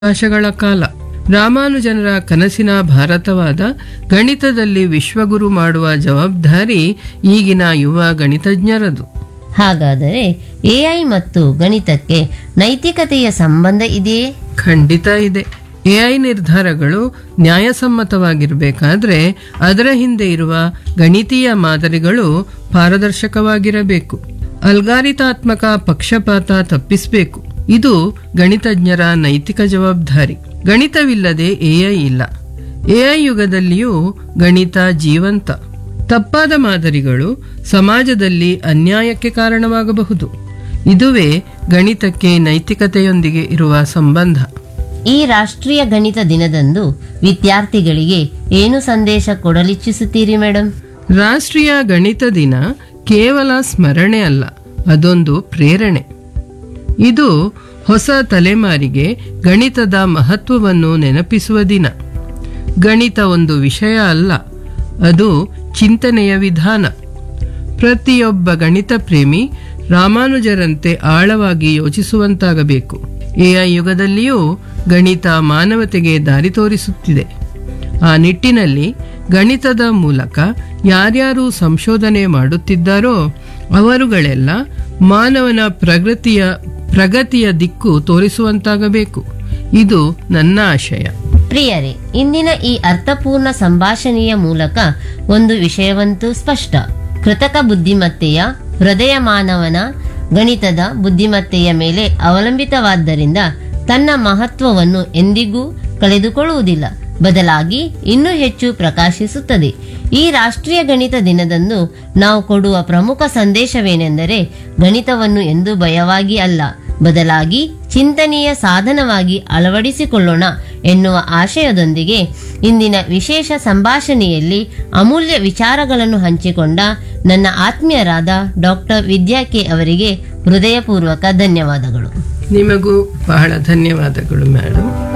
ಅವಕಾಶಗಳ ಕಾಲ ರಾಮಾನುಜನರ ಕನಸಿನ ಭಾರತವಾದ ಗಣಿತದಲ್ಲಿ ವಿಶ್ವಗುರು ಮಾಡುವ ಜವಾಬ್ದಾರಿ ಈಗಿನ ಯುವ ಗಣಿತಜ್ಞರದು ಹಾಗಾದರೆ ಎಐ ಮತ್ತು ಗಣಿತಕ್ಕೆ ನೈತಿಕತೆಯ ಸಂಬಂಧ ಇದೆಯೇ ಖಂಡಿತ ಇದೆ ಎಐ ನಿರ್ಧಾರಗಳು ನ್ಯಾಯಸಮ್ಮತವಾಗಿರಬೇಕಾದ್ರೆ ಅದರ ಹಿಂದೆ ಇರುವ ಗಣಿತೀಯ ಮಾದರಿಗಳು ಪಾರದರ್ಶಕವಾಗಿರಬೇಕು ಅಲ್ಗಾರಿತಾತ್ಮಕ ಪಕ್ಷಪಾತ ತಪ್ಪಿಸಬೇಕು ಇದು ಗಣಿತಜ್ಞರ ನೈತಿಕ ಜವಾಬ್ದಾರಿ ಗಣಿತವಿಲ್ಲದೆ ಎಐ ಇಲ್ಲ ಎಐ ಯುಗದಲ್ಲಿಯೂ ಗಣಿತ ಜೀವಂತ ತಪ್ಪಾದ ಮಾದರಿಗಳು ಸಮಾಜದಲ್ಲಿ ಅನ್ಯಾಯಕ್ಕೆ ಕಾರಣವಾಗಬಹುದು ಇದುವೇ ಗಣಿತಕ್ಕೆ ನೈತಿಕತೆಯೊಂದಿಗೆ ಇರುವ ಸಂಬಂಧ ಈ ರಾಷ್ಟ್ರೀಯ ಗಣಿತ ದಿನದಂದು ವಿದ್ಯಾರ್ಥಿಗಳಿಗೆ ಏನು ಸಂದೇಶ ಕೊಡಲಿಚ್ಛಿಸುತ್ತೀರಿ ಮೇಡಮ್ ರಾಷ್ಟ್ರೀಯ ಗಣಿತ ದಿನ ಕೇವಲ ಸ್ಮರಣೆ ಅಲ್ಲ ಅದೊಂದು ಪ್ರೇರಣೆ ಇದು ಹೊಸ ತಲೆಮಾರಿಗೆ ಗಣಿತದ ಮಹತ್ವವನ್ನು ನೆನಪಿಸುವ ದಿನ ಗಣಿತ ಒಂದು ವಿಷಯ ಅಲ್ಲ ಅದು ಚಿಂತನೆಯ ವಿಧಾನ ಪ್ರತಿಯೊಬ್ಬ ಗಣಿತ ಪ್ರೇಮಿ ರಾಮಾನುಜರಂತೆ ಆಳವಾಗಿ ಯೋಚಿಸುವಂತಾಗಬೇಕು ಎಐ ಯುಗದಲ್ಲಿಯೂ ಗಣಿತ ಮಾನವತೆಗೆ ದಾರಿ ತೋರಿಸುತ್ತಿದೆ ಆ ನಿಟ್ಟಿನಲ್ಲಿ ಗಣಿತದ ಮೂಲಕ ಯಾರ್ಯಾರು ಸಂಶೋಧನೆ ಮಾಡುತ್ತಿದ್ದಾರೋ ಅವರುಗಳೆಲ್ಲ ಮಾನವನ ಪ್ರಗತಿಯ ಪ್ರಗತಿಯ ದಿಕ್ಕು ತೋರಿಸುವಂತಾಗಬೇಕು ಇದು ನನ್ನ ಆಶಯ ಪ್ರಿಯರೇ ಇಂದಿನ ಈ ಅರ್ಥಪೂರ್ಣ ಸಂಭಾಷಣೆಯ ಮೂಲಕ ಒಂದು ವಿಷಯವಂತೂ ಸ್ಪಷ್ಟ ಕೃತಕ ಬುದ್ಧಿಮತ್ತೆಯ ಹೃದಯ ಮಾನವನ ಗಣಿತದ ಬುದ್ಧಿಮತ್ತೆಯ ಮೇಲೆ ಅವಲಂಬಿತವಾದ್ದರಿಂದ ತನ್ನ ಮಹತ್ವವನ್ನು ಎಂದಿಗೂ ಕಳೆದುಕೊಳ್ಳುವುದಿಲ್ಲ ಬದಲಾಗಿ ಇನ್ನೂ ಹೆಚ್ಚು ಪ್ರಕಾಶಿಸುತ್ತದೆ ಈ ರಾಷ್ಟ್ರೀಯ ಗಣಿತ ದಿನದಂದು ನಾವು ಕೊಡುವ ಪ್ರಮುಖ ಸಂದೇಶವೇನೆಂದರೆ ಗಣಿತವನ್ನು ಎಂದು ಭಯವಾಗಿ ಅಲ್ಲ ಬದಲಾಗಿ ಚಿಂತನೆಯ ಸಾಧನವಾಗಿ ಅಳವಡಿಸಿಕೊಳ್ಳೋಣ ಎನ್ನುವ ಆಶಯದೊಂದಿಗೆ ಇಂದಿನ ವಿಶೇಷ ಸಂಭಾಷಣೆಯಲ್ಲಿ ಅಮೂಲ್ಯ ವಿಚಾರಗಳನ್ನು ಹಂಚಿಕೊಂಡ ನನ್ನ ಆತ್ಮೀಯರಾದ ಡಾಕ್ಟರ್ ವಿದ್ಯಾ ಕೆ ಅವರಿಗೆ ಹೃದಯಪೂರ್ವಕ ಧನ್ಯವಾದಗಳು ನಿಮಗೂ ಬಹಳ ಧನ್ಯವಾದಗಳು ಮೇಡಮ್